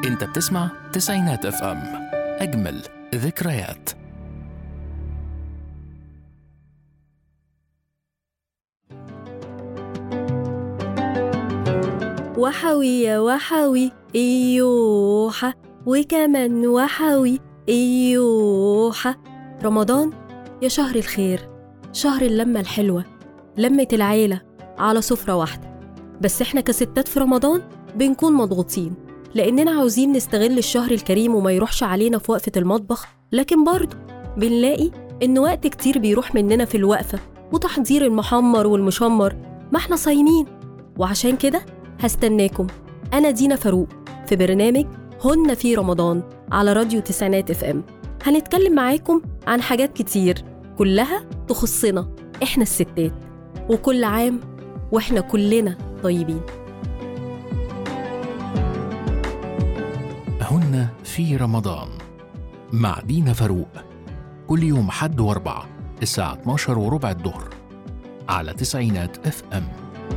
انت بتسمع تسعينات اف ام اجمل ذكريات وحوي يا وحوي ايوحة وكمان وحوي ايوحة رمضان يا شهر الخير شهر اللمة الحلوة لمة العيلة على سفرة واحدة بس احنا كستات في رمضان بنكون مضغوطين لأننا عاوزين نستغل الشهر الكريم وما يروحش علينا في وقفة المطبخ لكن برضه بنلاقي إن وقت كتير بيروح مننا في الوقفة وتحضير المحمر والمشمر ما احنا صايمين وعشان كده هستناكم أنا دينا فاروق في برنامج هن في رمضان على راديو تسعينات اف ام هنتكلم معاكم عن حاجات كتير كلها تخصنا احنا الستات وكل عام واحنا كلنا طيبين هن في رمضان مع دينا فاروق كل يوم حد واربع الساعة 12 وربع الظهر على تسعينات اف ام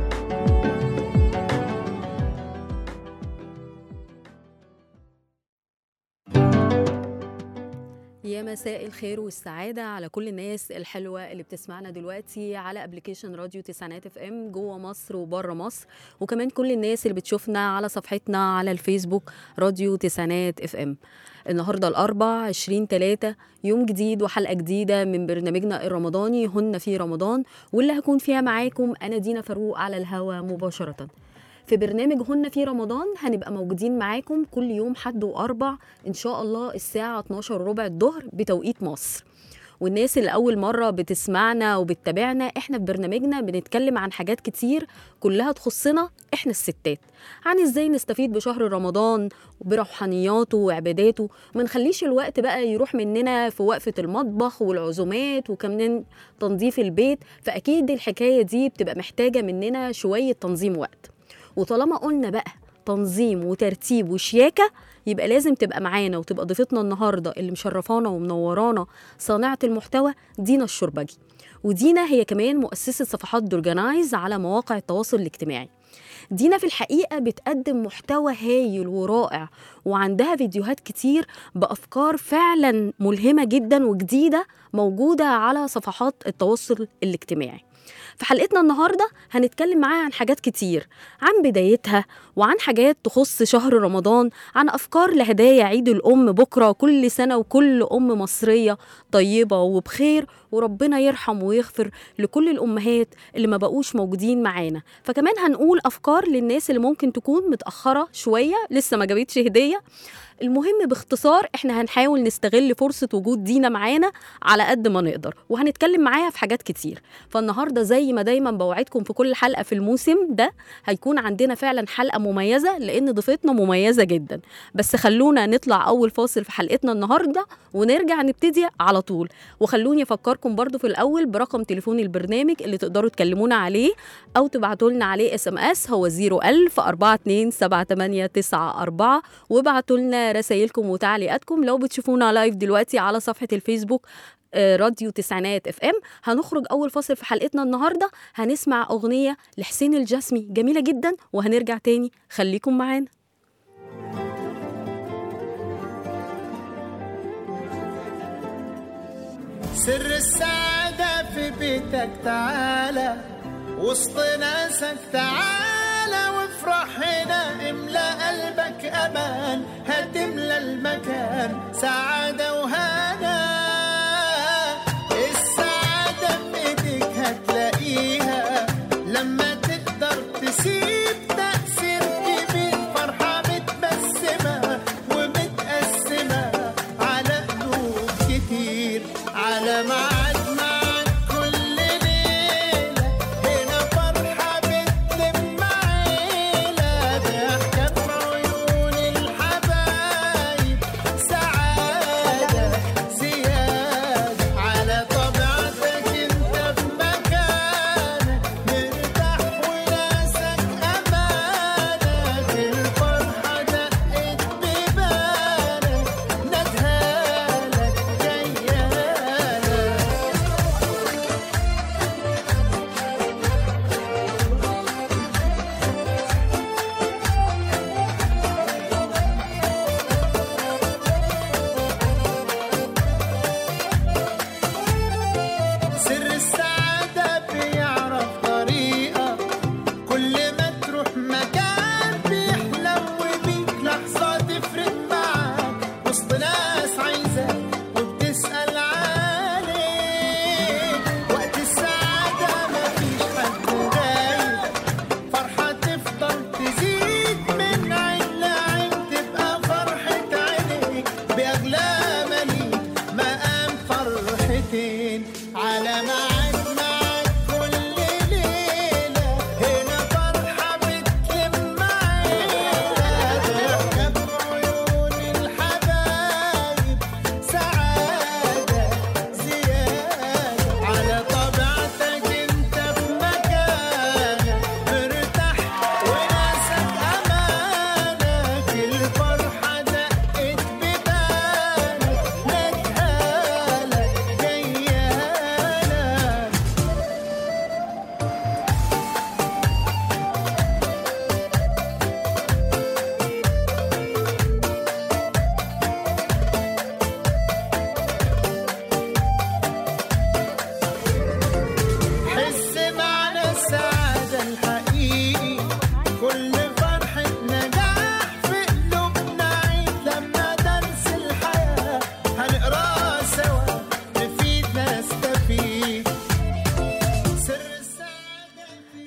يا مساء الخير والسعادة على كل الناس الحلوة اللي بتسمعنا دلوقتي على ابلكيشن راديو تسعينات اف ام جوه مصر وبره مصر وكمان كل الناس اللي بتشوفنا على صفحتنا على الفيسبوك راديو تسعينات اف ام النهاردة الأربع عشرين تلاتة يوم جديد وحلقة جديدة من برنامجنا الرمضاني هن في رمضان واللي هكون فيها معاكم أنا دينا فاروق على الهوا مباشرة في برنامج هن في رمضان هنبقى موجودين معاكم كل يوم حد وأربع إن شاء الله الساعة 12 ربع الظهر بتوقيت مصر والناس اللي أول مرة بتسمعنا وبتتابعنا إحنا في برنامجنا بنتكلم عن حاجات كتير كلها تخصنا إحنا الستات عن إزاي نستفيد بشهر رمضان وبروحانياته وعباداته ما نخليش الوقت بقى يروح مننا في وقفة المطبخ والعزومات وكمان تنظيف البيت فأكيد الحكاية دي بتبقى محتاجة مننا شوية تنظيم وقت وطالما قلنا بقى تنظيم وترتيب وشياكه يبقى لازم تبقى معانا وتبقى ضيفتنا النهارده اللي مشرفانا ومنورانا صانعه المحتوى دينا الشربجي ودينا هي كمان مؤسسه صفحات دورجنايز على مواقع التواصل الاجتماعي دينا في الحقيقه بتقدم محتوى هايل ورائع وعندها فيديوهات كتير بافكار فعلا ملهمه جدا وجديده موجوده على صفحات التواصل الاجتماعي في حلقتنا النهارده هنتكلم معاها عن حاجات كتير عن بدايتها وعن حاجات تخص شهر رمضان عن افكار لهدايا عيد الام بكره كل سنه وكل ام مصريه طيبه وبخير وربنا يرحم ويغفر لكل الامهات اللي ما بقوش موجودين معانا فكمان هنقول افكار للناس اللي ممكن تكون متاخره شويه لسه ما جابتش هديه المهم باختصار احنا هنحاول نستغل فرصة وجود دينا معانا على قد ما نقدر وهنتكلم معاها في حاجات كتير فالنهاردة زي ما دايما بوعدكم في كل حلقة في الموسم ده هيكون عندنا فعلا حلقة مميزة لأن ضيفتنا مميزة جدا بس خلونا نطلع أول فاصل في حلقتنا النهاردة ونرجع نبتدي على طول وخلوني أفكركم برضو في الأول برقم تليفون البرنامج اللي تقدروا تكلمونا عليه أو تبعتوا لنا عليه اس ام اس هو 01000 427 وابعتوا لنا رسائلكم وتعليقاتكم لو بتشوفونا لايف دلوقتي على صفحة الفيسبوك آه، راديو تسعينات اف ام هنخرج اول فاصل في حلقتنا النهارده هنسمع اغنيه لحسين الجسمي جميله جدا وهنرجع تاني خليكم معانا سر السعادة في بيتك تعالى وسط ناسك تعالى وافرح هنا املى قلبك امان هتملى المكان سعادة وهنا السعادة في ايديك هتلاقيها لما تقدر تسيب تأثير كبير فرحة متبسمة ومتقسمة على قلوب كتير على ميعاد معاك كل ليلة هنا فرحة بتلم عيلة ضحكة في عيون الحبايب سعادة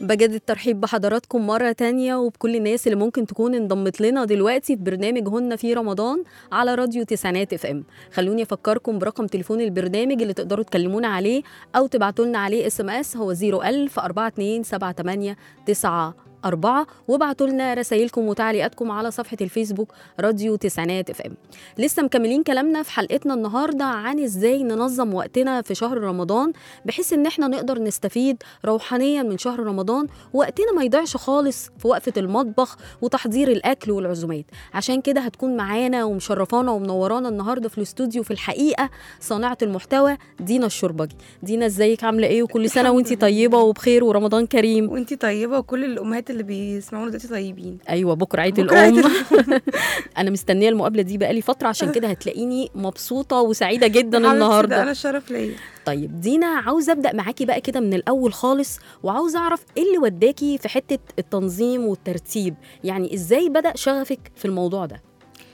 بجد الترحيب بحضراتكم مرة تانية وبكل الناس اللي ممكن تكون انضمت لنا دلوقتي في برنامج هن في رمضان على راديو تسعينات اف ام خلوني افكركم برقم تليفون البرنامج اللي تقدروا تكلمونا عليه او تبعتوا لنا عليه اس ام اس هو 01000 4278 9 أربعة وابعتوا لنا رسايلكم وتعليقاتكم على صفحة الفيسبوك راديو تسعينات اف ام لسه مكملين كلامنا في حلقتنا النهاردة عن ازاي ننظم وقتنا في شهر رمضان بحيث ان احنا نقدر نستفيد روحانيا من شهر رمضان وقتنا ما يضيعش خالص في وقفة المطبخ وتحضير الأكل والعزومات عشان كده هتكون معانا ومشرفانا ومنورانا النهاردة في الاستوديو في الحقيقة صانعة المحتوى دينا الشربجي دينا ازيك عاملة ايه وكل سنة الحمد وانتي لله. طيبة وبخير ورمضان كريم وانتي طيبه وكل الامهات اللي بيسمعونا دلوقتي طيبين ايوه بكره عيد بكرة عيد الام انا مستنيه المقابله دي بقالي فتره عشان كده هتلاقيني مبسوطه وسعيده جدا حبيبتي، ده النهارده انا الشرف ليا طيب دينا عاوزه ابدا معاكي بقى كده من الاول خالص وعاوزه اعرف ايه اللي وداكي في حته التنظيم والترتيب يعني ازاي بدا شغفك في الموضوع ده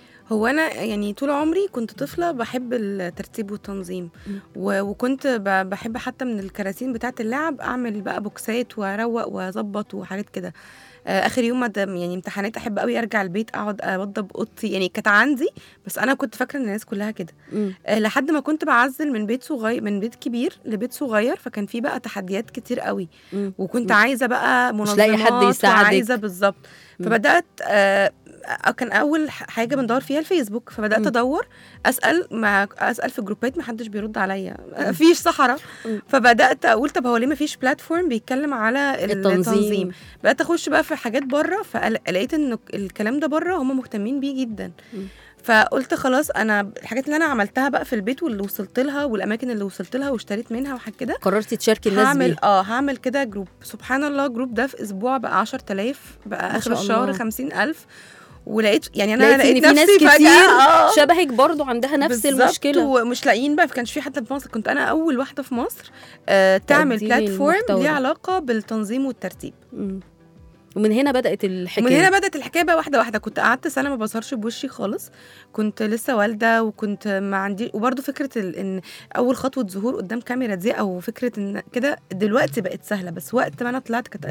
هو انا يعني طول عمري كنت طفله بحب الترتيب والتنظيم مم. و... وكنت ب... بحب حتى من الكراتين بتاعه اللعب اعمل بقى بوكسات واروق واظبط وحاجات كده آه، اخر يوم ما دام- يعني امتحانات احب قوي ارجع البيت اقعد اوضب اوضتي يعني كانت عندي بس انا كنت فاكره ان الناس كلها كده مم. آه، لحد ما كنت بعزل من بيت صغير من بيت كبير لبيت صغير فكان في بقى تحديات كتير قوي مم. وكنت مم. عايزه بقى مش منظمات لاقي حد يساعدك. وعايزه بالظبط مم. فبدات آه آه، كان اول ح- حاجه بندور فيها الفيسبوك فبدات مم. ادور اسال ما اسال في جروبات ما حدش بيرد عليا مفيش صحراء مم. فبدات اقول طب هو ليه مفيش بلاتفورم بيتكلم على التنظيم التنظيم بدات اخش بقى في حاجات بره فلقيت ان الكلام ده بره هم مهتمين بيه جدا مم. فقلت خلاص انا الحاجات اللي انا عملتها بقى في البيت واللي وصلت لها والاماكن اللي وصلت لها واشتريت منها وحاجات كده قررتي تشاركي الناس هعمل بيها اه هعمل كده جروب سبحان الله جروب ده في اسبوع بقى 10000 بقى ما اخر شاء الشهر الله. 50000 ولقيت يعني انا لقيت لقيت ان في ناس نفسي كتير فجأة آه شبهك برضو عندها نفس بالظبط، المشكله ومش لاقيين بقى كانش في حد في مصر كنت انا اول واحده في مصر آه تعمل تقدمي بلاتفورم المحتوى ليه ده. علاقه بالتنظيم والترتيب مم. ومن هنا بدات الحكايه من هنا بدات الحكايه بقى واحده واحده كنت قعدت سنه ما بظهرش بوشي خالص كنت لسه والده وكنت ما عندي وبرده فكره ال... ان اول خطوه ظهور قدام كاميرا دي او فكره ان كده دلوقتي بقت سهله بس وقت ما انا طلعت كانت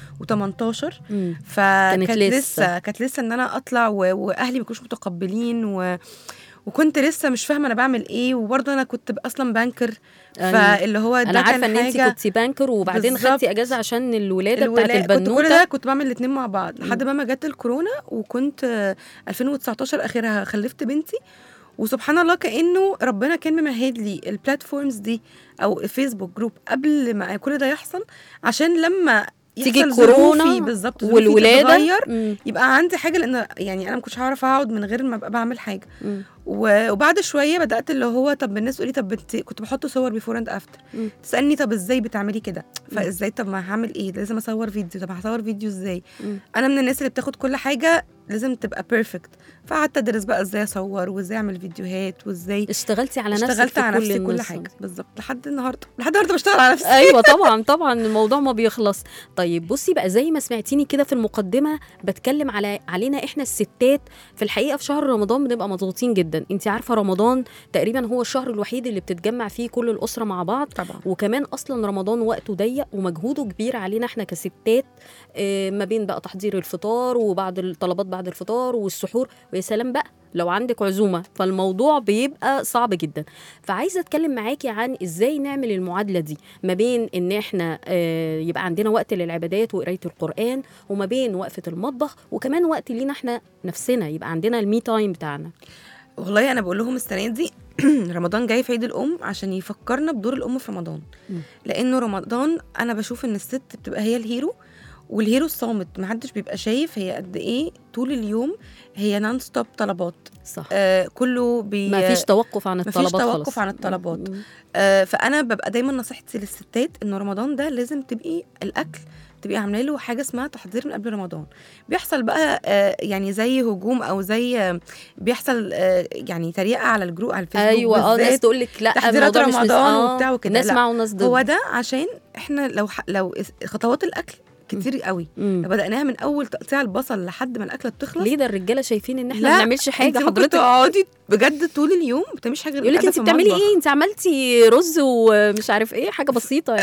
2018 مم. فكانت لسه. لسه كانت لسه ان انا اطلع و... واهلي ما كانوش متقبلين و... وكنت لسه مش فاهمه انا بعمل ايه وبرضه انا كنت اصلا بانكر أيوة. فاللي هو ده انا عارفه كان ان انت حاجة كنتي بانكر وبعدين بالظبط. خدتي اجازه عشان الولاده بتاعت الولا- كنت كل البنوته ده كنت بعمل الاثنين مع بعض لحد مم. ما ما جت الكورونا وكنت آه، 2019 اخرها خلفت بنتي وسبحان الله كانه ربنا كان ممهد لي البلاتفورمز دي او الفيسبوك جروب قبل ما كل ده يحصل عشان لما تيجي يحصل الكورونا ظروفي بالظبط ظروفي والولاده تتغير مم. يبقى عندي حاجه لان يعني انا ما كنتش هعرف اقعد من غير ما ابقى بعمل حاجه مم. و- وبعد شويه بدات اللي هو طب الناس تقولي طب انت كنت بحط صور بيفور اند افتر مم. تسالني طب ازاي بتعملي كده مم. فازاي طب ما هعمل ايه لازم اصور فيديو طب هصور فيديو ازاي مم. انا من الناس اللي بتاخد كل حاجه لازم تبقى بيرفكت فقعدت ادرس بقى ازاي اصور وازاي اعمل فيديوهات وازاي اشتغلتي على نفسك اشتغلت في على كل نفسي كل النص حاجه دي. بالظبط لحد النهارده لحد النهارده بشتغل على نفسي ايوه طبعا طبعا الموضوع ما بيخلص طيب بصي بقى زي ما سمعتيني كده في المقدمه بتكلم على علينا احنا الستات في الحقيقه في شهر رمضان بنبقى مضغوطين جدا انت عارفه رمضان تقريبا هو الشهر الوحيد اللي بتتجمع فيه كل الاسره مع بعض طبعا وكمان اصلا رمضان وقته ضيق ومجهوده كبير علينا احنا كستات آه، ما بين بقى تحضير الفطار وبعد الطلبات بعد الفطار والسحور ويا سلام بقى لو عندك عزومه فالموضوع بيبقى صعب جدا فعايزه اتكلم معاكي عن ازاي نعمل المعادله دي ما بين ان احنا آه، يبقى عندنا وقت للعبادات وقرايه القران وما بين وقفه المطبخ وكمان وقت لينا احنا نفسنا يبقى عندنا المي تايم بتاعنا والله انا بقول لهم السنه دي رمضان جاي في عيد الام عشان يفكرنا بدور الام في رمضان مم. لانه رمضان انا بشوف ان الست بتبقى هي الهيرو والهيرو الصامت محدش بيبقى شايف هي قد ايه طول اليوم هي نون ستوب طلبات صح آه كله بي ما فيش توقف عن مفيش الطلبات توقف خلاص. عن الطلبات. مم. آه فانا ببقى دايما نصيحتي للستات ان رمضان ده لازم تبقي الاكل تبقي عامله له حاجه اسمها تحضير من قبل رمضان بيحصل بقى آه يعني زي هجوم او زي آه بيحصل آه يعني تريقه على الجروب على الفيسبوك ايوه اه ناس بالذات. تقول لك لا تحضيرات الموضوع مش مس- رمضان آه، وبتاع وكده. ناس لا، مع وناس ضد هو ده عشان احنا لو ح... لو اس- خطوات الاكل كتير قوي مم. لو بدأناها من اول تقطيع البصل لحد ما الاكله بتخلص ليه ده الرجاله شايفين ان احنا لا، ما بنعملش انت حاجه ممكن حضرتك تقعدي بجد طول اليوم ما بتعمليش حاجه غير يقول لك قاعدة انت في بتعملي المطبخ. ايه انت عملتي رز ومش عارف ايه حاجه بسيطه يعني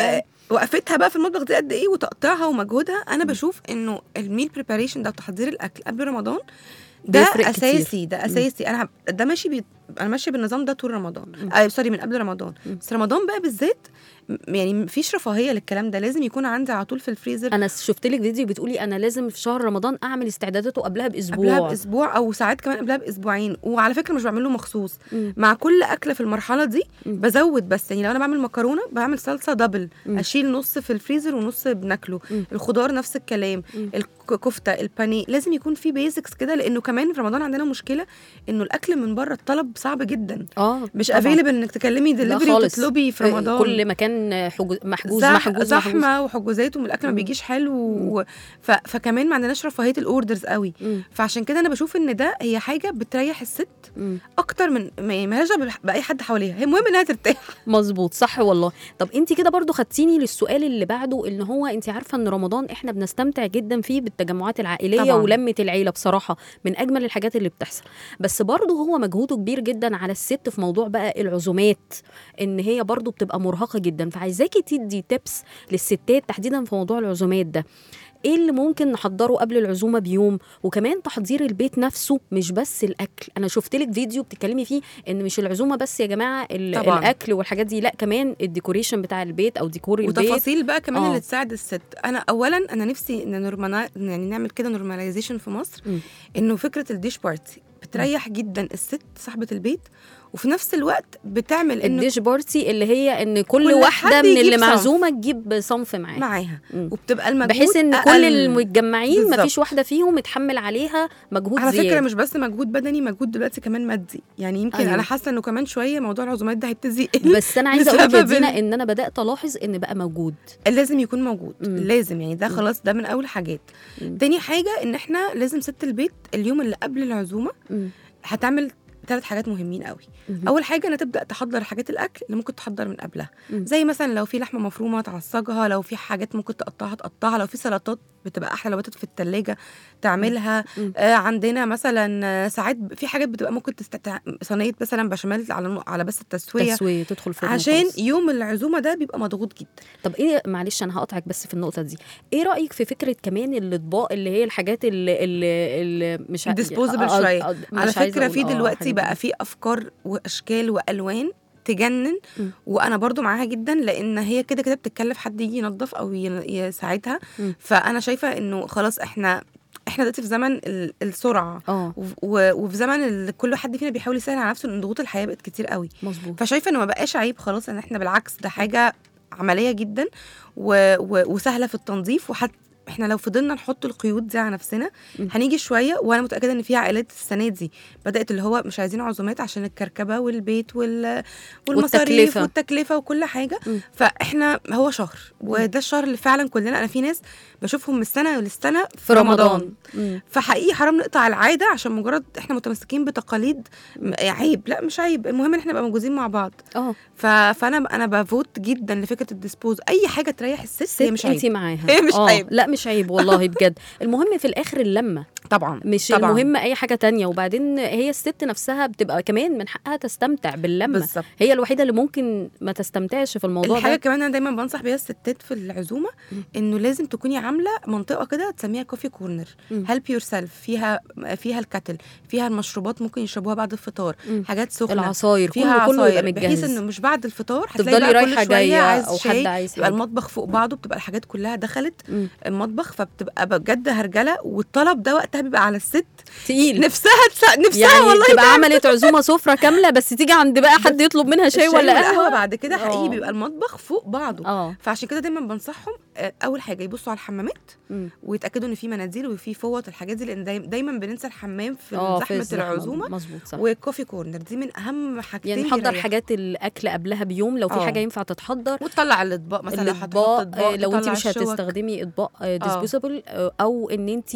وقفتها بقى في المطبخ دي قد ايه وتقطيعها ومجهودها انا بشوف انه الميل بريباريشن ده وتحضير الاكل قبل رمضان ده بيفرق كتير. اساسي ده اساسي انا هب- ده ماشي بي... انا ماشيه بالنظام ده طول رمضان مم. آه سوري من قبل رمضان مم. بس رمضان بقى بالذات م- يعني مفيش رفاهيه للكلام ده لازم يكون عندي على طول في الفريزر انا شفت لك فيديو بتقولي انا لازم في شهر رمضان اعمل استعداداته قبلها باسبوع قبلها باسبوع او ساعات كمان قبلها باسبوعين وعلى فكره مش بعمله مخصوص مم. مع كل اكله في المرحله دي مم. بزود بس يعني لو انا بعمل مكرونه بعمل صلصه دبل مم. اشيل نص في الفريزر ونص بناكله مم. الخضار نفس الكلام مم. الكفته البانيه لازم يكون في بيزكس كده لانه كمان في رمضان عندنا مشكله انه الاكل من بره الطلب صعب جدا اه مش طبعاً. افيلبل انك تكلمي لا دليفري خالص. وتطلبي في رمضان كل مكان حجو... محجوز زح- محجوز محجوز زحمه وحجوزات والاكل ما مم. بيجيش حلو و... ف... فكمان ما عندناش رفاهيه الاوردرز قوي مم. فعشان كده انا بشوف ان ده هي حاجه بتريح الست مم. اكتر من ما مالهاش دعوة باي حد حواليها هي المهم انها ترتاح مظبوط صح والله طب انت كده برضو خدتيني للسؤال اللي بعده ان هو انت عارفه ان رمضان احنا بنستمتع جدا فيه بالتجمعات العائليه طبعاً. ولمه العيله بصراحه من اجمل الحاجات اللي بتحصل بس برضو هو مجهوده كبير جدا على الست في موضوع بقى العزومات ان هي برضو بتبقى مرهقه جدا فعايزاكي تدي تيبس للستات تحديدا في موضوع العزومات ده ايه اللي ممكن نحضره قبل العزومه بيوم وكمان تحضير البيت نفسه مش بس الاكل انا شفت لك فيديو بتتكلمي فيه ان مش العزومه بس يا جماعه ال- طبعاً. الاكل والحاجات دي لا كمان الديكوريشن بتاع البيت او ديكور البيت وتفاصيل بقى كمان آه. اللي تساعد الست انا اولا انا نفسي ان نورمانا يعني نعمل كده نورماليزيشن في مصر مم. انه فكره الديش بارتي بتريح جدا الست صاحبه البيت وفي نفس الوقت بتعمل انه الديش بارتي اللي هي ان كل, كل واحده حد من يجيب اللي صنف. معزومه تجيب صنف معاه معاها مم. وبتبقى المجهود بحيث ان كل أقل. المتجمعين بالظبط. مفيش واحده فيهم اتحمل عليها مجهود على زياده فكره مش بس مجهود بدني مجهود دلوقتي كمان مادي يعني يمكن أيوة. أيوه. انا حاسه انه كمان شويه موضوع العزومات ده هيبتدي يقل بس انا عايزه اقول بسبب لدينا ال- ان انا بدات الاحظ ان بقى موجود لازم يكون موجود مم. لازم يعني ده مم. خلاص ده من اول حاجات مم. تاني حاجه ان احنا لازم ست البيت اليوم اللي قبل العزومه مم. هتعمل ثلاث حاجات مهمين قوي مم. اول حاجه انها تبدا تحضر حاجات الاكل اللي ممكن تحضر من قبلها مم. زي مثلا لو في لحمه مفرومه تعصجها لو في حاجات ممكن تقطعها تقطعها لو في سلطات بتبقى احلى لو باتت في التلاجة تعملها مم. آه عندنا مثلا آه، ساعات ب- في حاجات بتبقى ممكن تستع... صينيه مثلا بشاميل على على بس التسويه تسويه تدخل فرن عشان وخلاص. يوم العزومه ده بيبقى مضغوط جدا طب ايه معلش انا هقطعك بس في النقطه دي ايه رايك في فكره كمان الاطباق اللي هي الحاجات اللي, اللي, اللي مش ع- Disposable آه، آه، شوية. آه، مش على عايزة فكره أقول في آه، دلوقتي حاجات بقى دي. في افكار واشكال والوان تجنن مم. وانا برضو معاها جدا لان هي كده كده بتتكلف حد يجي ينظف او ين- يساعدها مم. فانا شايفه انه خلاص احنا احنا دلوقتي في زمن ال- السرعه اه وف- و- وفي زمن ال- كل حد فينا بيحاول يسهل على نفسه لان ضغوط الحياه بقت كتير قوي مظبوط فشايفه انه ما بقاش عيب خلاص ان احنا بالعكس ده حاجه عمليه جدا و... و... وسهله في التنظيف وحتى احنا لو فضلنا نحط القيود دي على نفسنا م. هنيجي شويه وانا متاكده ان في عائلات السنه دي بدات اللي هو مش عايزين عزومات عشان الكركبه والبيت وال... والمصاريف والتكلفة. والتكلفه وكل حاجه م. فاحنا هو شهر وده الشهر اللي فعلا كلنا انا في ناس بشوفهم من السنه للسنه في, في رمضان, رمضان مم. فحقيقي حرام نقطع العاده عشان مجرد احنا متمسكين بتقاليد م- عيب لا مش عيب المهم ان احنا نبقى موجودين مع بعض اه ف... فانا انا بفوت جدا لفكره الديسبوز اي حاجه تريح الست ست هي مش انت عيب معاها هي مش آه، عيب. لا مش عيب والله بجد المهم في الاخر اللمه طبعا مش طبعا. المهم اي حاجه تانية وبعدين هي الست نفسها بتبقى كمان من حقها تستمتع باللمه بالظبط هي الوحيده اللي ممكن ما تستمتعش في الموضوع الحاجه ده كمان انا دايما بنصح بيها الستات في العزومه مم. انه لازم تكوني عامله منطقه كده تسميها كوفي كورنر مم. هيلب يور سيلف فيها فيها الكتل فيها المشروبات ممكن يشربوها بعد الفطار مم. حاجات سخنه العصاير فيها كله كله يبقى عصاير بحيث متجهز انه مش بعد الفطار هتلاقي تفضلي بقى كل رايحه شويه جايه عايز او شاي حد عايز يبقى حاجه المطبخ فوق بعضه بتبقى الحاجات كلها دخلت مم. المطبخ فبتبقى بجد هرجله والطلب ده وقتها بيبقى على الست تقيل نفسها تسا... نفسها يعني والله تبقى عملت عزومه سفره كامله بس تيجي عند بقى حد يطلب منها شاي الشاي ولا والقهوة قهوه بعد كده آه. حقيقي بيبقى المطبخ فوق بعضه اه فعشان كده دايما بنصحهم آه، اول حاجه يبصوا على الحمامات مم. ويتاكدوا ان في مناديل وفي فوط الحاجات دي لان دايما, دايما بننسى الحمام في اه في زحمه الزحمة. العزومه مظبوط صح والكوفي كورنر دي من اهم حاجتين يعني نحضر بيريحوا. حاجات الاكل قبلها بيوم لو في آه. حاجه ينفع تتحضر وتطلع الاطباق مثلا لو هتحط الاطباق اطباق آه، لو انت تطلع مش الشوك. هتستخدمي اطباق ديسبوزبل او ان انت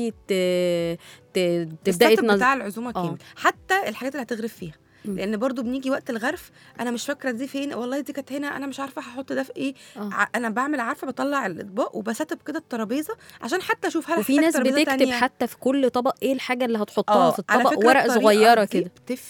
تبداي السيت تنظ... بتاع العزومه آه. كامل حتى الحاجات اللي هتغرف فيها مم. لان برضو بنيجي وقت الغرف انا مش فاكره دي فين والله دي كانت هنا انا مش عارفه هحط ده في ايه آه. ع- انا بعمل عارفه بطلع الاطباق وبستب كده الترابيزه عشان حتى اشوف هل وفي هحتاج ناس ترابيزة بتكتب تانية. حتى في كل طبق ايه الحاجه اللي هتحطها اه في على الطبق فكرة ورقه الطريقة صغيره دي كده بتفرق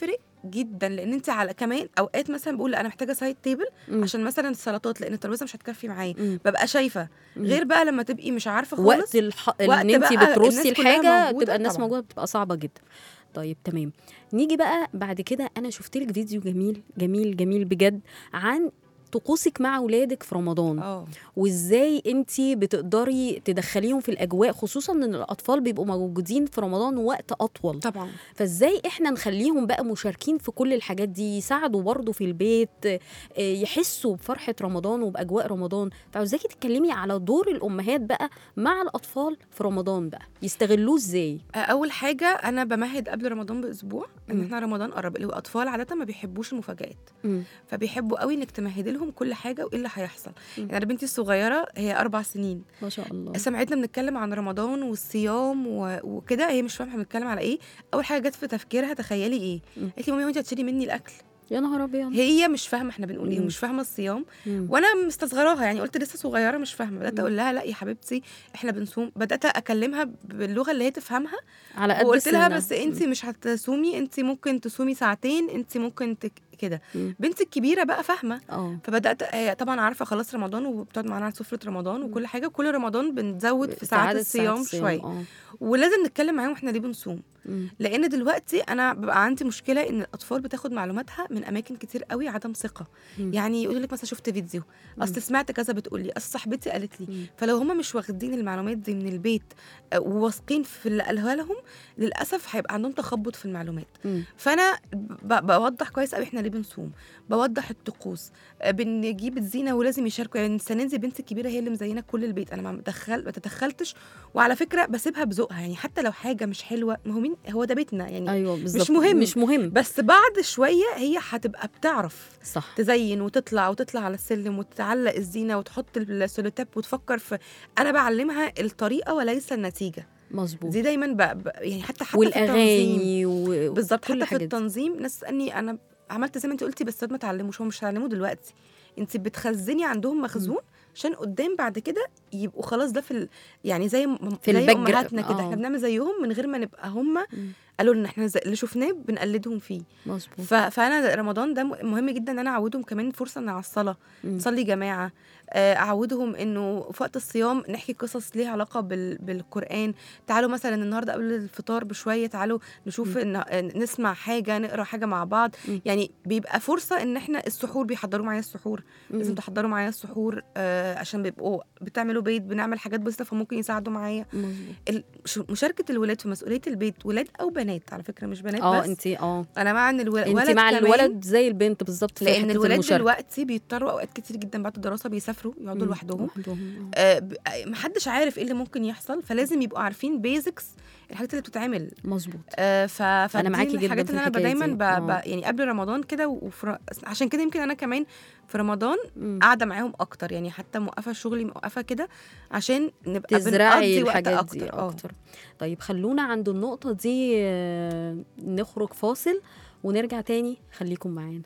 جدا لان انت على كمان اوقات مثلا بقول لا انا محتاجه سايد تيبل مم. عشان مثلا السلطات لان الترابيزه مش هتكفي معايا مم. ببقى شايفه مم. غير بقى لما تبقي مش عارفه خالص وقت الح... ان وقت انت بقى بترصي الناس كلها الحاجه موجودة تبقى الناس طبعاً. موجوده بتبقى صعبه جدا طيب تمام نيجي بقى بعد كده انا شفت لك فيديو جميل جميل جميل بجد عن طقوسك مع اولادك في رمضان اه وازاي انت بتقدري تدخليهم في الاجواء خصوصا ان الاطفال بيبقوا موجودين في رمضان وقت اطول طبعا فازاي احنا نخليهم بقى مشاركين في كل الحاجات دي يساعدوا برضه في البيت آه، يحسوا بفرحة رمضان وبأجواء رمضان فعاوزاكي تتكلمي على دور الأمهات بقى مع الأطفال في رمضان بقى يستغلوه ازاي اول حاجه انا بمهد قبل رمضان باسبوع ان مم. احنا رمضان قرب الاطفال عاده ما بيحبوش المفاجآت مم. فبيحبوا قوي انك تمهدي لهم كل حاجه وايه اللي هيحصل مم. يعني انا بنتي الصغيره هي اربع سنين ما شاء الله سمعتنا بنتكلم عن رمضان والصيام و... وكده هي مش فاهمه احنا بنتكلم على ايه اول حاجه جت في تفكيرها تخيلي ايه مم. قالت لي مامي وانت هتشيلي مني الاكل يا نهار أبيض هي مش فاهمه احنا بنقول ايه مم. ومش فاهمه الصيام مم. وانا مستصغراها يعني قلت لسه صغيره مش فاهمه بدات مم. اقول لها لا يا حبيبتي احنا بنصوم بدات اكلمها باللغه اللي هي تفهمها على قد وقلت لها سنها. بس انت مش هتصومي انت ممكن تصومي ساعتين انت ممكن تك... كده مم. بنتي الكبيره بقى فاهمه اه فبدات هي طبعا عارفه خلاص رمضان وبتقعد معانا على سفره رمضان وكل حاجه كل رمضان بنزود في ساعات عدد الصيام شويه اه ولازم نتكلم معاهم احنا ليه بنصوم مم. لان دلوقتي انا ببقى عندي مشكله ان الاطفال بتاخد معلوماتها من اماكن كتير قوي عدم ثقه مم. يعني يقول لك مثلا شفت فيديو اصل سمعت كذا بتقول لي اصل صاحبتي قالت لي مم. فلو هم مش واخدين المعلومات دي من البيت آه، وواثقين في اللي قالها لهم للاسف هيبقى عندهم تخبط في المعلومات مم. فانا ب- بوضح كويس قوي احنا ليه بنصوم بوضح الطقوس آه، بنجيب الزينه ولازم يشاركوا يعني السنه دي بنتي الكبيره هي اللي مزينه كل البيت انا ما مدخل ما تدخلتش وعلى فكره بسيبها بذوقها يعني حتى لو حاجه مش حلوه ما هو مين هو ده بيتنا يعني ايوه بالظبط مهم. مش مهم بس بعد شويه هي هتبقى بتعرف صح تزين وتطلع وتطلع على السلم وتعلق الزينه وتحط السولوتاب وتفكر في انا بعلمها الطريقه وليس النتيجه مظبوط دي دايما ب... ب... يعني حتى حتى في التنظيم والاغاني و... بالظبط كل حتى في الحاجات دي. التنظيم ناس تسالني انا عملت زي ما انت قلتي بس ما تعلموش هو مش هيعلموه دلوقتي انت بتخزني عندهم مخزون عشان قدام بعد كده يبقوا خلاص ده في ال... يعني زي م... في زي الباك جرا- امهاتنا كده آه. احنا بنعمل زيهم من غير ما نبقى هم مم. قالوا لنا احنا زي... اللي شفناه بنقلدهم فيه مظبوط ف... فانا رمضان ده م- مهم جدا ان انا اعودهم كمان فرصه ان على الصلاه مم. نصلي جماعه آه، اعودهم انه في وقت الصيام نحكي قصص ليها علاقه بال... بالقران تعالوا مثلا النهارده قبل الفطار بشويه تعالوا نشوف إن... آه، نسمع حاجه نقرا حاجه مع بعض مم. يعني بيبقى فرصه ان احنا السحور بيحضروا معايا السحور لازم مم. تحضروا معايا السحور آه عشان بيبقوا بتعملوا بيت بنعمل حاجات بسيطه فممكن يساعدوا معايا مظبوط ال- ش- مشاركه الولاد في مسؤوليه البيت ولاد او بنات على فكره مش بنات اه بس انت اه انا مع ان الولد انت مع الولد زي البنت بالظبط في لان حتة الولاد المشاركة. دلوقتي بيضطروا اوقات كتير جدا بعد الدراسه بيسافروا يقعدوا مم. لوحدهم لوحدهم آه. آه ب- آه، محدش عارف ايه اللي ممكن يحصل فلازم يبقوا عارفين بيزكس الحاجات اللي بتتعمل مظبوط آه ف فدي معاكي من جداً الحاجات في اللي انا ب- الحكاية دايما دي. ب... آه. ب... يعني قبل رمضان كده وفر... عشان كده يمكن انا كمان في رمضان مم. قاعده معاهم اكتر يعني حتى موقفه شغلي موقفه كده عشان نبقى تزرعي بنقضي وقت الحاجات دي اكتر اه اكتر طيب خلونا عند النقطة دي آه، نخرج فاصل ونرجع تاني خليكم معانا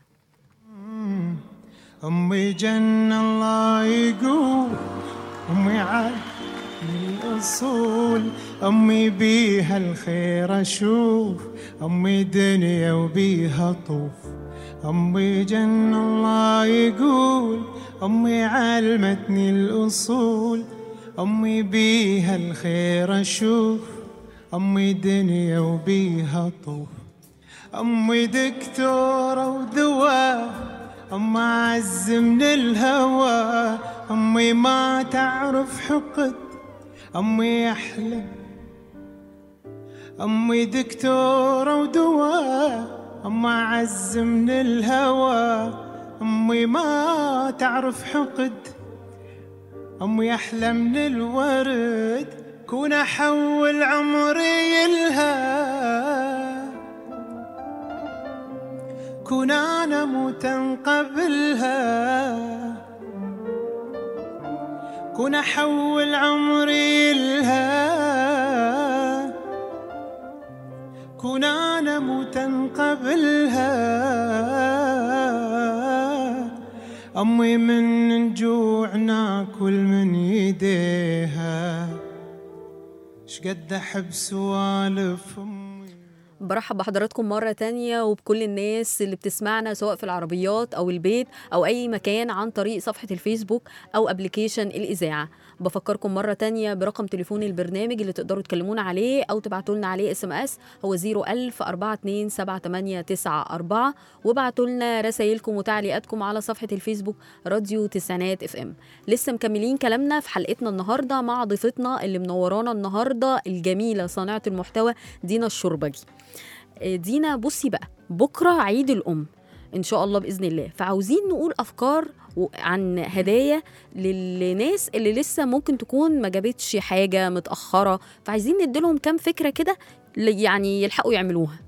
أمي جن الله يقول أمي عاد من الأصول أمي بيها الخير أشوف أمي دنيا وبيها طوف أمي جن الله يقول أمي علمتني الأصول أمي بيها الخير أشوف أمي دنيا وبيها طوف أمي دكتورة ودواء أم عز من الهوى أمي ما تعرف حقد أمي أحلى أمي دكتورة ودواء أم عز من الهوى أمي ما تعرف حقد أمي أحلى من الورد كون أحول عمري لها كون انا موتا قبلها كون احول عمري لها كون انا موتا قبلها امي من الجوع ناكل من يديها شقد احب سوالف امي برحب بحضراتكم مرة تانية وبكل الناس اللي بتسمعنا سواء في العربيات أو البيت أو أي مكان عن طريق صفحة الفيسبوك أو أبليكيشن الإذاعة بفكركم مرة تانية برقم تليفون البرنامج اللي تقدروا تكلمونا عليه أو تبعتوا لنا عليه اس ام اس هو 01000 427 وابعتوا لنا رسايلكم وتعليقاتكم على صفحة الفيسبوك راديو تسعينات اف ام لسه مكملين كلامنا في حلقتنا النهاردة مع ضيفتنا اللي منورانا النهاردة الجميلة صانعة المحتوى دينا الشربجي آه، دينا بصي بقى بكرة عيد الأم إن شاء الله بإذن الله فعاوزين نقول أفكار و- عن هدايا للناس اللي لسه ممكن تكون ما جابتش حاجة متأخرة فعايزين نديلهم كام فكرة كده ل- يعني يلحقوا يعملوها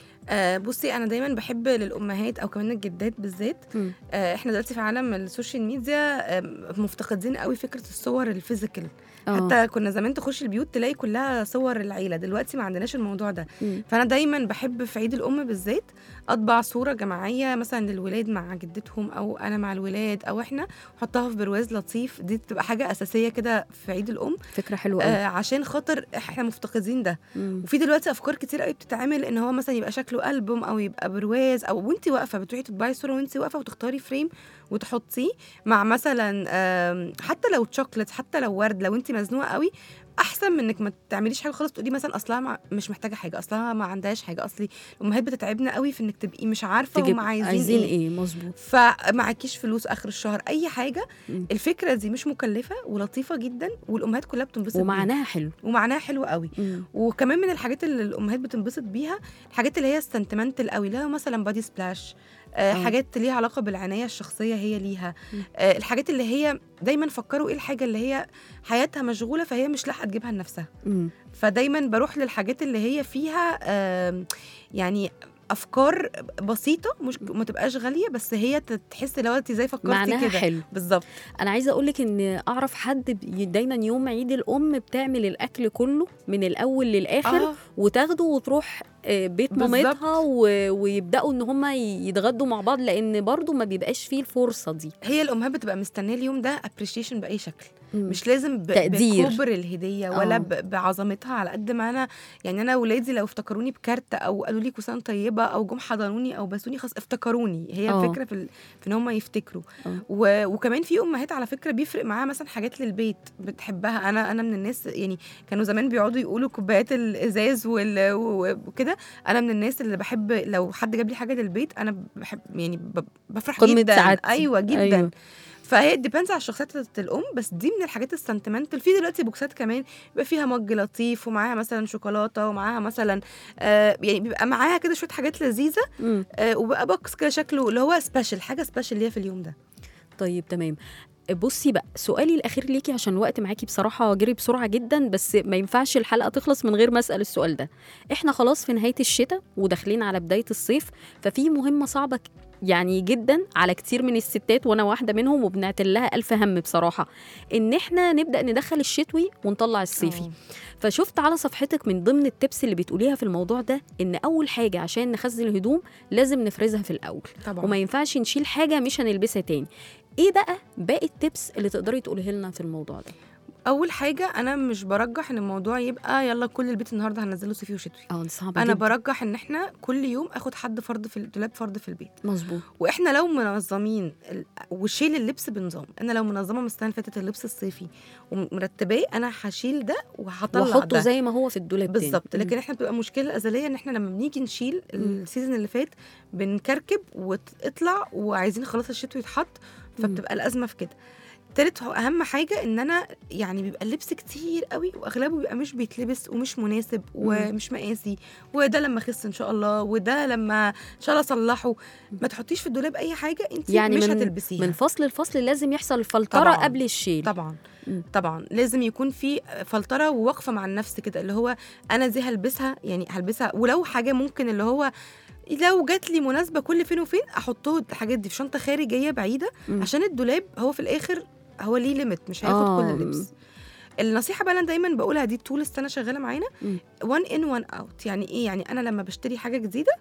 آه بصي انا دايما بحب للامهات او كمان الجدات بالذات مم. آه احنا دلوقتي في عالم السوشيال ميديا آه مفتقدين قوي فكره الصور الفيزيكال آه. حتى كنا زمان تخش البيوت تلاقي كلها صور العيله دلوقتي ما عندناش الموضوع ده مم. فانا دايما بحب في عيد الام بالذات اطبع صوره جماعيه مثلا للولاد مع جدتهم او انا مع الولاد او احنا احطها في برواز لطيف دي بتبقى حاجه اساسيه كده في عيد الام فكرة حلوة قوي آه عشان خاطر احنا مفتقدين ده مم. وفي دلوقتي افكار كتير قوي بتتعمل ان هو مثلا يبقى شكله البوم او يبقى برواز او وانت واقفه بتروحي تطبعي صوره وانت واقفه وتختاري فريم وتحطيه مع مثلا آم، حتى لو تشوكلت حتى لو ورد لو انت مزنوقه قوي احسن من انك ما تعمليش حاجه خالص تقولي مثلا اصلها ما مش محتاجه حاجه اصلها ما عندهاش حاجه اصلي الامهات بتتعبنا قوي في انك تبقي مش عارفه تجيب هم عايزين, عايزين ايه, ايه مظبوط فمعكيش فلوس اخر الشهر اي حاجه مم. الفكره دي مش مكلفه ولطيفه جدا والامهات كلها بتنبسط بيها. ومعناها حلو ومعناها حلو قوي مم. وكمان من الحاجات اللي الامهات بتنبسط بيها الحاجات اللي هي السنتمنتال قوي اللي هو مثلا بادي سبلاش آه آه. حاجات ليها علاقه بالعنايه الشخصيه هي ليها مم. آه الحاجات اللي هي دايما فكروا ايه الحاجه اللي هي حياتها مشغوله فهي مش لاحقه تجيبها لنفسها مم. فدايما بروح للحاجات اللي هي فيها آه يعني افكار بسيطه مش ما تبقاش غاليه بس هي تحس لو انت زي فكرتي معناها كده حلو بالظبط انا عايزه اقول لك ان اعرف حد بي- دايما يوم عيد الام بتعمل الاكل كله من الاول للاخر آه. وتاخده وتروح آه، بيت بالظبط. مامتها و- ويبداوا ان هم يتغدوا مع بعض لان برضو ما بيبقاش فيه الفرصه دي هي الامهات بتبقى مستنيه اليوم ده ابريشيشن باي شكل مم. مش لازم ب- تقدير. بكبر الهديه ولا آه. ب- بعظمتها على قد ما انا يعني انا ولادي لو افتكروني بكارت او قالوا لي كوسان طيبه او جم حضنوني او بسوني خلاص افتكروني هي آه. الفكره في ال... في ان هم يفتكروا آه. و... وكمان في امهات على فكره بيفرق معاها مثلا حاجات للبيت بتحبها انا انا من الناس يعني كانوا زمان بيقعدوا يقولوا كوبايات الازاز وال... و- وكده انا من الناس اللي بحب لو حد جاب لي حاجه للبيت انا بحب يعني ب... بفرح قمة جدا سعادتي. ايوه جدا أيوة. أيوة. فهي ديبينز على الشخصيات بتاعت الام بس دي من الحاجات السنتمنتال في دلوقتي بوكسات كمان بيبقى فيها مج لطيف ومعاها مثلا شوكولاته ومعاها مثلا آه يعني بيبقى معاها كده شويه حاجات لذيذه مم. آه وبقى بوكس كده شكله اللي هو سبيشال حاجه سبيشال ليها في اليوم ده طيب تمام بصي بقى سؤالي الاخير ليكي عشان الوقت معاكي بصراحه جري بسرعه جدا بس ما ينفعش الحلقه تخلص من غير ما اسال السؤال ده احنا خلاص في نهايه الشتاء وداخلين على بدايه الصيف ففي مهمه صعبه ك- يعني جدا على كتير من الستات وانا واحده منهم وبنعتل لها الف هم بصراحه ان احنا نبدا ندخل الشتوي ونطلع الصيفي آه. فشفت على صفحتك من ضمن التبس اللي بتقوليها في الموضوع ده ان اول حاجه عشان نخزن الهدوم لازم نفرزها في الاول طبعا وما ينفعش نشيل حاجه مش هنلبسها تاني ايه بقى باقي التبس اللي تقدري تقوليه لنا في الموضوع ده اول حاجه انا مش برجح ان الموضوع يبقى يلا كل البيت النهارده هنزله صيفي وشتوي اه صعب انا جدا برجح ان احنا كل يوم اخد حد فرد في الدولاب فرد في البيت مظبوط واحنا لو منظمين ال- وشيل اللبس بنظام انا لو منظمه من السنه اللي فاتت اللبس الصيفي ومرتباه انا هشيل ده وهطلع واحطه ده زي ما هو في الدولاب تاني. بالظبط مم. لكن احنا بتبقى مشكله الازليه ان احنا لما بنيجي نشيل السيزون اللي فات بنكركب وتطلع وعايزين خلاص الشتوي يتحط فبتبقى الازمه في كده تالت هو اهم حاجه ان انا يعني بيبقى اللبس كتير قوي واغلبه بيبقى مش بيتلبس ومش مناسب ومش مقاسي وده لما اخس ان شاء الله وده لما ان شاء الله اصلحه ما تحطيش في الدولاب اي حاجه انت يعني مش من هتلبسيها من فصل لفصل لازم يحصل الفلتره طبعاً. قبل الشيل طبعا مم. طبعا لازم يكون في فلتره ووقفه مع النفس كده اللي هو انا دي هلبسها يعني هلبسها ولو حاجه ممكن اللي هو لو جات لي مناسبه كل فين وفين احطه الحاجات دي في شنطه خارجيه بعيده مم. عشان الدولاب هو في الاخر هو ليه ليميت مش هياخد آه. كل اللبس النصيحه بقى اللي انا دايما بقولها دي طول السنه شغاله معانا مم. وان ان وان اوت يعني ايه يعني انا لما بشتري حاجه جديده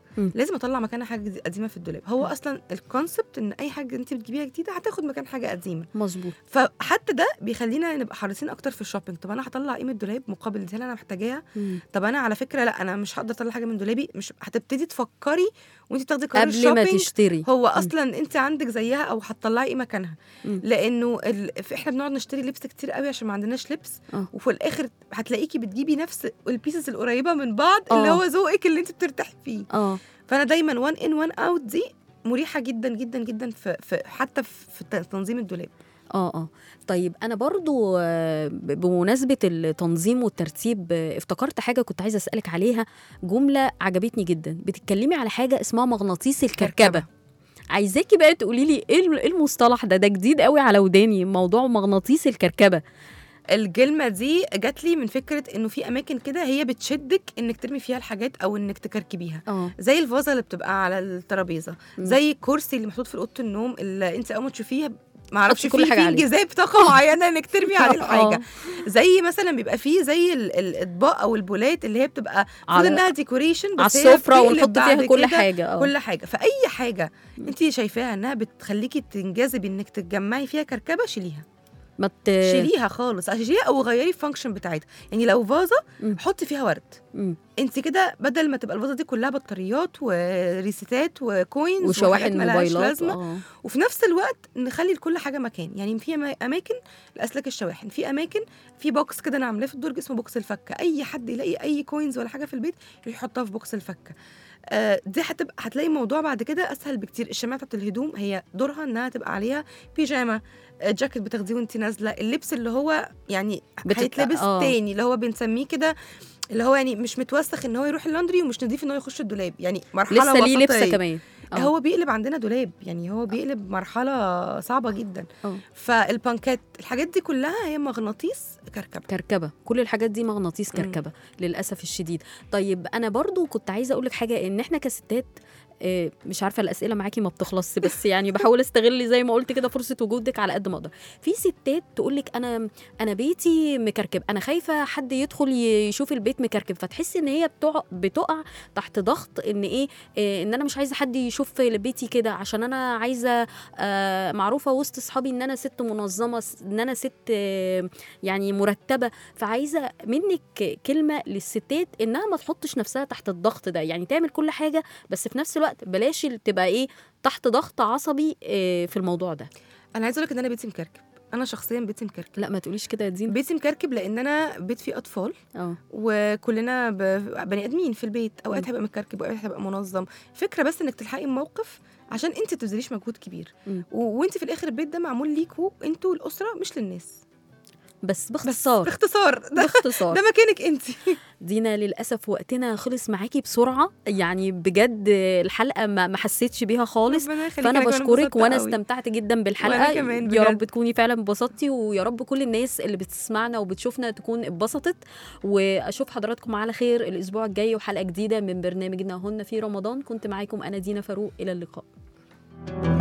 مم. لازم اطلع مكانها حاجه جدي- قديمه في الدولاب هو اصلا الكونسبت ان اي حاجه انت بتجيبيها جديده هتاخد مكان حاجه قديمه مظبوط فحتى ده بيخلينا نبقى حريصين اكتر في الشوبينج طب انا هطلع ايه من الدولاب مقابل دي هل انا محتاجاها مم. طب انا على فكره لا انا مش هقدر اطلع حاجه من دولابي مش هتبتدي تفكري وانت بتاخدي قرار قبل ما الشوبينج تشتري هو اصلا انت عندك زيها او هتطلعي ايه مكانها مم. لانه ال... احنا بنقعد نشتري لبس كتير قوي عشان ما عندناش لبس اه. وفي الاخر هتلاقيكي بتجيبي نفس البيسز القريبه من بعض اللي اه. هو ذوقك اللي انت بترتاحي فيه اه فانا دايما وان ان وان اوت دي مريحه جدا جدا جدا في, في حتى في في تنظيم الدولاب اه اه طيب انا برضو آه، ب- بمناسبه التنظيم والترتيب آه، افتكرت حاجه كنت عايزه اسالك عليها جمله عجبتني جدا بتتكلمي على حاجه اسمها مغناطيس الكركبه كركبة. عايزاكي بقى تقولي لي ايه ال- إيه المصطلح ده ده جديد قوي على وداني موضوع مغناطيس الكركبه الكلمه دي جات لي من فكره انه في اماكن كده هي بتشدك انك ترمي فيها الحاجات او انك تكركبيها اه زي الفازه اللي بتبقى على الترابيزه مم. زي الكرسي اللي محطوط في اوضه النوم اللي انت اول ما تشوفيها ما اعرفش حطي كل فيه حاجة في عليه. جذاب طاقه معينه انك ترمي عليه الحاجه آه. زي مثلا بيبقى فيه زي ال- الاطباق او البولات اللي هي بتبقى المفروض على انها ديكوريشن على بس هي السفره بتقلب ونحط فيها بعد كل كده حاجه اه كل حاجه فاي حاجه مم. انت شايفاها انها بتخليكي تنجذبي انك تتجمعي فيها كركبه شيليها ما ت... شيليها خالص شيليها او غيري الفانكشن بتاعتها يعني لو فازه مم. حطي فيها ورد مم. انت كده بدل ما تبقى الفازه دي كلها بطاريات وريسيتات وكوينز وشواحن وحاجات ملهاش موبايلات لازمه اه وفي نفس الوقت نخلي لكل حاجه مكان يعني في أما- اماكن لاسلاك الشواحن في اماكن في بوكس كده انا عاملاه في الدرج اسمه بوكس الفكه اي حد يلاقي اي كوينز ولا حاجه في البيت يروح يحطها في بوكس الفكه آه دي هتبقى هتلاقي الموضوع بعد كده اسهل بكتير الشماعه بتاعت الهدوم هي دورها انها تبقى عليها بيجامه آه، جاكيت بتاخديه وانت نازله اللبس اللي هو يعني بتت- هيتلبس آه. تاني اللي هو بنسميه كده اللي هو يعني مش متوسخ ان هو يروح اللاندري ومش نضيف ان هو يخش الدولاب يعني مرحله لسه ليه لبسه وسطية. كمان آه. هو بيقلب عندنا دولاب يعني هو بيقلب مرحله صعبه جدا آه. فالبانكات الحاجات دي كلها هي مغناطيس كركبه كركبه كل الحاجات دي مغناطيس مم. كركبه للاسف الشديد طيب انا برضو كنت عايزه اقول لك حاجه ان احنا كستات آه، مش عارفه الاسئله معاكي ما بتخلصش بس يعني بحاول استغل زي ما قلت كده فرصه وجودك على قد ما اقدر في ستات تقول لك انا انا بيتي مكركب انا خايفه حد يدخل يشوف البيت مكركب فتحس ان هي بتقع بتقع تحت ضغط ان ايه آه، ان انا مش عايزه حد يشوف بيتي كده عشان انا عايزه آه، معروفه وسط اصحابي ان انا ست منظمه س- ان انا ست آه، يعني مرتبه فعايزه منك كلمه للستات انها ما تحطش نفسها تحت الضغط ده يعني تعمل كل حاجه بس في نفس الوقت بلاش ال- تبقى ايه تحت ضغط عصبي آه، في الموضوع ده انا عايزه اقول لك ان انا بيتي مكركب انا شخصيا بيتي مكركب لا ما تقوليش كده يا دين بيتي مكركب لان انا بيت فيه اطفال اه وكلنا ب- بني ادمين في البيت اوقات مم. هيبقى متكركب واوقات هيبقى منظم فكره بس انك تلحقي الموقف عشان انت تبذليش مجهود كبير مم. و... وانت في الاخر البيت ده معمول ليكوا انتوا الاسره مش للناس بس بس باختصار باختصار ده, باختصار ده مكانك انت دينا للاسف وقتنا خلص معاكي بسرعه يعني بجد الحلقه ما ما حسيتش بيها خالص ربنا يخليك، فانا كمان بشكرك انبسطت وانا قوي. استمتعت جدا بالحلقه وأنا كمان يا بجد. رب تكوني فعلا انبسطتي ويا رب كل الناس اللي بتسمعنا وبتشوفنا تكون اتبسطت واشوف حضراتكم على خير الاسبوع الجاي وحلقه جديده من برنامجنا هن في رمضان كنت معاكم انا دينا فاروق الى اللقاء